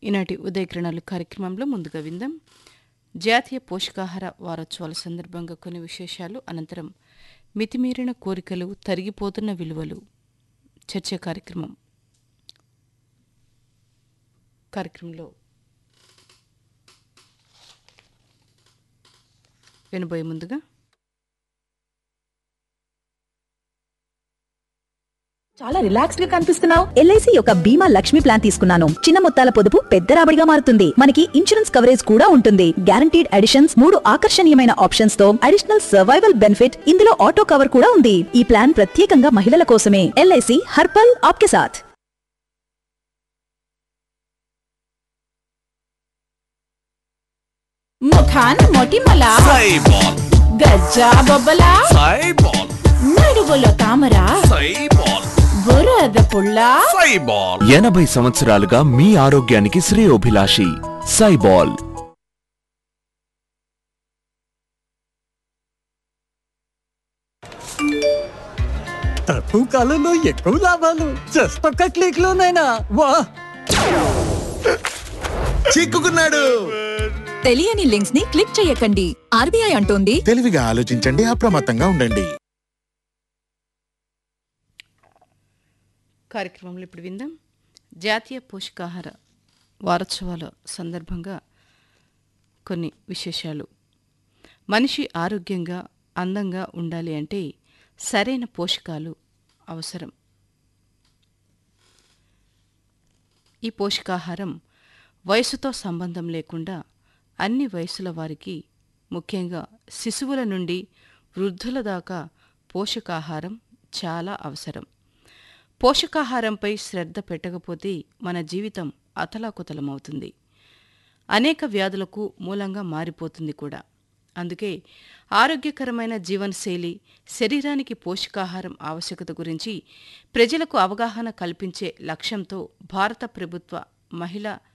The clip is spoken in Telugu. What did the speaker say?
ఈనాటి ఉదయకిరణాలు కార్యక్రమంలో ముందుగా విందాం జాతీయ పోషకాహార వారోత్సవాల సందర్భంగా కొన్ని విశేషాలు అనంతరం మితిమీరిన కోరికలు తరిగిపోతున్న విలువలు చర్చ కార్యక్రమం కార్యక్రమంలో వినబోయే ముందుగా చాలా రిలాక్స్డ్ గా కనిపిస్తున్నావు ఎల్ఐసి యొక్క బీమా లక్ష్మి ప్లాన్ తీసుకున్నాను చిన్న మొత్తాల పొదుపు పెద్ద రాబడిగా మారుతుంది మనకి ఇన్సూరెన్స్ కవరేజ్ కూడా ఉంటుంది గ్యారంటీడ్ అడిషన్స్ మూడు ఆకర్షణీయమైన ఆప్షన్స్ తో అడిషనల్ సర్వైవల్ బెనిఫిట్ ఇందులో ఆటో కవర్ కూడా ఉంది ఈ ప్లాన్ ప్రత్యేకంగా మహిళల కోసమే ఎల్ఐసి హర్పల్ ఆప్కే సాథ్ ముఖాన్ మొటిమల సైబాల్ గజ్జా బొబ్బల సైబాల్ నడువులో తామర సైబాల్ బురద పుల్ల సైబాల్ ఎనభై సంవత్సరాలుగా మీ ఆరోగ్యానికి శ్రేయోభిలాషి సైబాల్ తక్కువ కాలంలో ఎక్కువ లాభాలు జస్ట్ ఒక్క క్లిక్ లోనైనా వా చిక్కుకున్నాడు తెలియని లింక్స్ ని క్లిక్ చేయకండి ఆర్బీఐ అంటోంది తెలివిగా ఆలోచించండి అప్రమత్తంగా ఉండండి కార్యక్రమంలో ఇప్పుడు విందాం జాతీయ పోషకాహార వారోత్సవాల సందర్భంగా కొన్ని విశేషాలు మనిషి ఆరోగ్యంగా అందంగా ఉండాలి అంటే సరైన పోషకాలు అవసరం ఈ పోషకాహారం వయసుతో సంబంధం లేకుండా అన్ని వయసుల వారికి ముఖ్యంగా శిశువుల నుండి వృద్ధుల దాకా పోషకాహారం చాలా అవసరం పోషకాహారంపై శ్రద్ధ పెట్టకపోతే మన జీవితం అతలాకుతలమవుతుంది అనేక వ్యాధులకు మూలంగా మారిపోతుంది కూడా అందుకే ఆరోగ్యకరమైన జీవనశైలి శరీరానికి పోషకాహారం ఆవశ్యకత గురించి ప్రజలకు అవగాహన కల్పించే లక్ష్యంతో భారత ప్రభుత్వ మహిళా